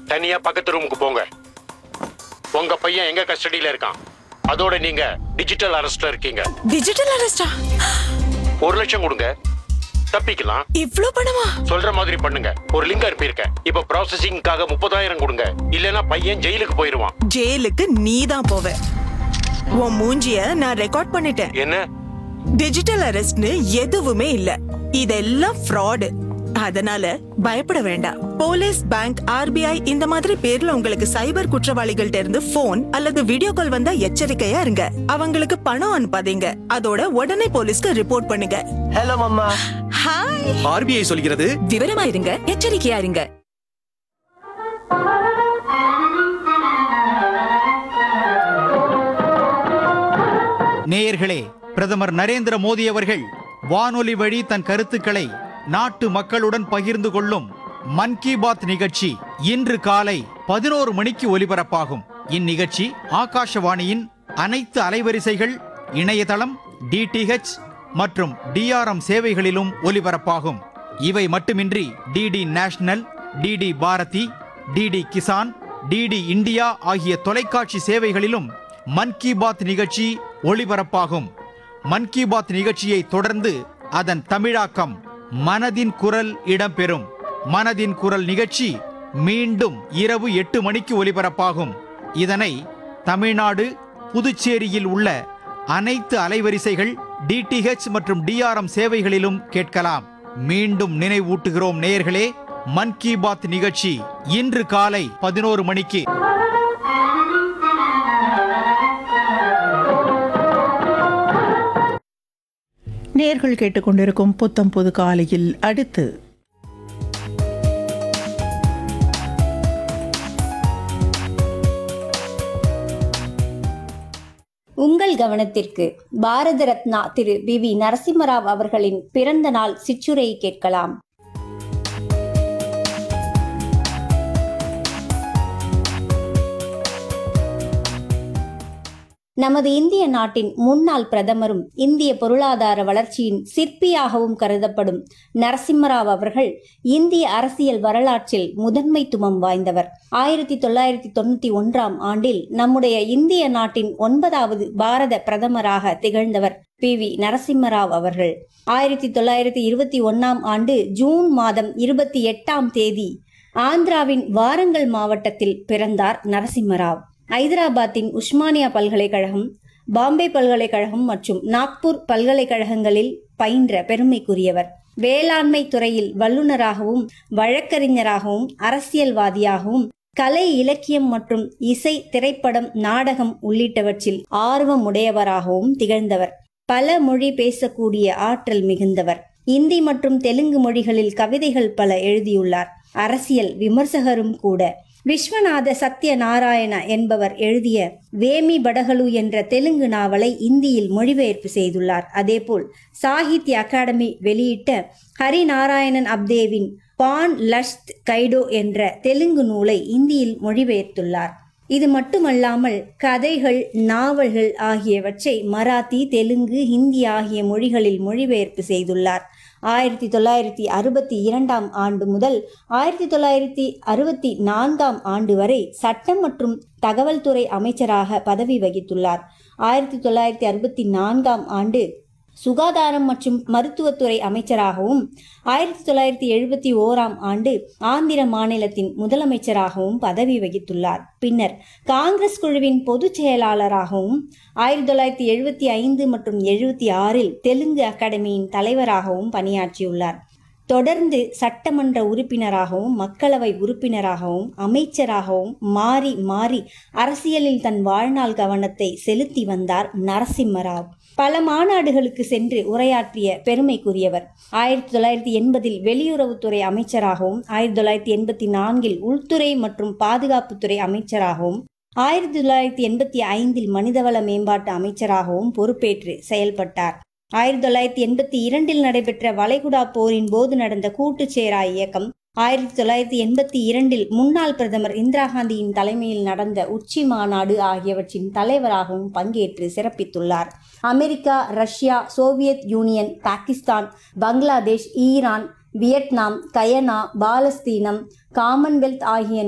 தனியா பக்கத்து ரூமுக்கு போங்க உங்க பையன் எங்க கஸ்டடியில இருக்கான் அதோட நீங்க டிஜிட்டல் அரெஸ்ட்ல இருக்கீங்க டிஜிட்டல் அரெஸ்டா ஒரு லட்சம் கொடுங்க தப்பிக்கலாம் இவ்ளோ பணமா சொல்ற மாதிரி பண்ணுங்க ஒரு லிங்க் அனுப்பியிருக்கேன் இப்ப ப்ராசஸிங்காக முப்பதாயிரம் கொடுங்க இல்லைன்னா பையன் ஜெயிலுக்கு போயிருவான் ஜெயிலுக்கு நீ தான் போவ உன் மூஞ்சிய நான் ரெக்கார்ட் பண்ணிட்டேன் என்ன டிஜிட்டல் அரெஸ்ட்னு எதுவுமே இல்ல இதெல்லாம் ஃப்ராடு அதனால பயப்பட வேண்டாம் போலீஸ் பேங்க் ஆர்பிஐ இந்த மாதிரி பேர்ல உங்களுக்கு சைபர் குற்றவாளிகள்ட்ட இருந்து போன் அல்லது வீடியோ கால் வந்தா எச்சரிக்கையா இருங்க அவங்களுக்கு பணம் அனுப்பாதீங்க அதோட உடனே போலீஸ்க்கு ரிப்போர்ட் பண்ணுங்க ஹலோ மம்மா ஹாய் ஆர்பிஐ சொல்கிறது விவரமா இருங்க எச்சரிக்கையா இருங்க நேயர்களே பிரதமர் நரேந்திர மோடி அவர்கள் வானொலி வழி தன் கருத்துக்களை நாட்டு மக்களுடன் பகிர்ந்து கொள்ளும் மன் கி பாத் நிகழ்ச்சி இன்று காலை பதினோரு மணிக்கு ஒலிபரப்பாகும் இந்நிகழ்ச்சி ஆகாஷவாணியின் அனைத்து அலைவரிசைகள் இணையதளம் டிடிஹெச் மற்றும் டிஆர்எம் சேவைகளிலும் ஒலிபரப்பாகும் இவை மட்டுமின்றி DD national DD Bharati DD Kisan DD India ஆகிய தொலைக்காட்சி சேவைகளிலும் மன் கி பாத் நிகழ்ச்சி ஒளிபரப்பாகும் மன் கி பாத் நிகழ்ச்சியை தொடர்ந்து அதன் தமிழாக்கம் மனதின் குரல் இடம்பெறும் மனதின் குரல் நிகழ்ச்சி மீண்டும் இரவு எட்டு மணிக்கு ஒலிபரப்பாகும் இதனை தமிழ்நாடு புதுச்சேரியில் உள்ள அனைத்து அலைவரிசைகள் டிடிஹெச் மற்றும் டிஆர்எம் சேவைகளிலும் கேட்கலாம் மீண்டும் நினைவூட்டுகிறோம் நேயர்களே மன் கி பாத் நிகழ்ச்சி இன்று காலை பதினோரு மணிக்கு நேர்கள் கேட்டுக்கொண்டிருக்கும் புத்தம் புது காலையில் அடுத்து உங்கள் கவனத்திற்கு பாரத ரத்னா திரு பி வி நரசிம்மராவ் அவர்களின் பிறந்த நாள் சிற்றுரையை கேட்கலாம் நமது இந்திய நாட்டின் முன்னாள் பிரதமரும் இந்திய பொருளாதார வளர்ச்சியின் சிற்பியாகவும் கருதப்படும் நரசிம்மராவ் அவர்கள் இந்திய அரசியல் வரலாற்றில் முதன்மைத்துவம் வாய்ந்தவர் ஆயிரத்தி தொள்ளாயிரத்தி தொண்ணூத்தி ஒன்றாம் ஆண்டில் நம்முடைய இந்திய நாட்டின் ஒன்பதாவது பாரத பிரதமராக திகழ்ந்தவர் பி வி நரசிம்மராவ் அவர்கள் ஆயிரத்தி தொள்ளாயிரத்தி இருபத்தி ஒன்னாம் ஆண்டு ஜூன் மாதம் இருபத்தி எட்டாம் தேதி ஆந்திராவின் வாரங்கல் மாவட்டத்தில் பிறந்தார் நரசிம்மராவ் ஐதராபாத்தின் உஸ்மானியா பல்கலைக்கழகம் பாம்பே பல்கலைக்கழகம் மற்றும் நாக்பூர் பல்கலைக்கழகங்களில் பயின்ற பெருமைக்குரியவர் வேளாண்மை துறையில் வல்லுநராகவும் வழக்கறிஞராகவும் அரசியல்வாதியாகவும் கலை இலக்கியம் மற்றும் இசை திரைப்படம் நாடகம் உள்ளிட்டவற்றில் ஆர்வம் உடையவராகவும் திகழ்ந்தவர் பல மொழி பேசக்கூடிய ஆற்றல் மிகுந்தவர் இந்தி மற்றும் தெலுங்கு மொழிகளில் கவிதைகள் பல எழுதியுள்ளார் அரசியல் விமர்சகரும் கூட விஸ்வநாத சத்யநாராயண என்பவர் எழுதிய வேமி படகலு என்ற தெலுங்கு நாவலை இந்தியில் மொழிபெயர்ப்பு செய்துள்ளார் அதேபோல் சாகித்ய அகாடமி வெளியிட்ட ஹரிநாராயணன் அப்தேவின் பான் லஷ்த் கைடோ என்ற தெலுங்கு நூலை இந்தியில் மொழிபெயர்த்துள்ளார் இது மட்டுமல்லாமல் கதைகள் நாவல்கள் ஆகியவற்றை மராத்தி தெலுங்கு ஹிந்தி ஆகிய மொழிகளில் மொழிபெயர்ப்பு செய்துள்ளார் ஆயிரத்தி தொள்ளாயிரத்தி அறுபத்தி இரண்டாம் ஆண்டு முதல் ஆயிரத்தி தொள்ளாயிரத்தி அறுபத்தி நான்காம் ஆண்டு வரை சட்டம் மற்றும் தகவல் துறை அமைச்சராக பதவி வகித்துள்ளார் ஆயிரத்தி தொள்ளாயிரத்தி அறுபத்தி நான்காம் ஆண்டு சுகாதாரம் மற்றும் மருத்துவத்துறை அமைச்சராகவும் ஆயிரத்தி தொள்ளாயிரத்தி எழுபத்தி ஓராம் ஆண்டு ஆந்திர மாநிலத்தின் முதலமைச்சராகவும் பதவி வகித்துள்ளார் பின்னர் காங்கிரஸ் குழுவின் பொதுச் செயலாளராகவும் ஆயிரத்தி தொள்ளாயிரத்தி எழுபத்தி ஐந்து மற்றும் எழுபத்தி ஆறில் தெலுங்கு அகாடமியின் தலைவராகவும் பணியாற்றியுள்ளார் தொடர்ந்து சட்டமன்ற உறுப்பினராகவும் மக்களவை உறுப்பினராகவும் அமைச்சராகவும் மாறி மாறி அரசியலில் தன் வாழ்நாள் கவனத்தை செலுத்தி வந்தார் நரசிம்மராவ் பல மாநாடுகளுக்கு சென்று உரையாற்றிய பெருமைக்குரியவர் ஆயிரத்தி தொள்ளாயிரத்தி எண்பதில் வெளியுறவுத்துறை அமைச்சராகவும் ஆயிரத்தி தொள்ளாயிரத்தி எண்பத்தி நான்கில் உள்துறை மற்றும் பாதுகாப்புத்துறை அமைச்சராகவும் ஆயிரத்தி தொள்ளாயிரத்தி எண்பத்தி ஐந்தில் மனிதவள மேம்பாட்டு அமைச்சராகவும் பொறுப்பேற்று செயல்பட்டார் ஆயிரத்தி தொள்ளாயிரத்தி எண்பத்தி இரண்டில் நடைபெற்ற வளைகுடா போரின் போது நடந்த கூட்டுச்சேரா இயக்கம் ஆயிரத்தி தொள்ளாயிரத்தி எண்பத்தி இரண்டில் முன்னாள் பிரதமர் இந்திரா காந்தியின் தலைமையில் நடந்த உச்சி மாநாடு ஆகியவற்றின் தலைவராகவும் பங்கேற்று சிறப்பித்துள்ளார் America Russia Soviet Union Pakistan Bangladesh Iran Vietnam Guyana பாலஸ்தீனம் காமன்வெல்த் ஆகிய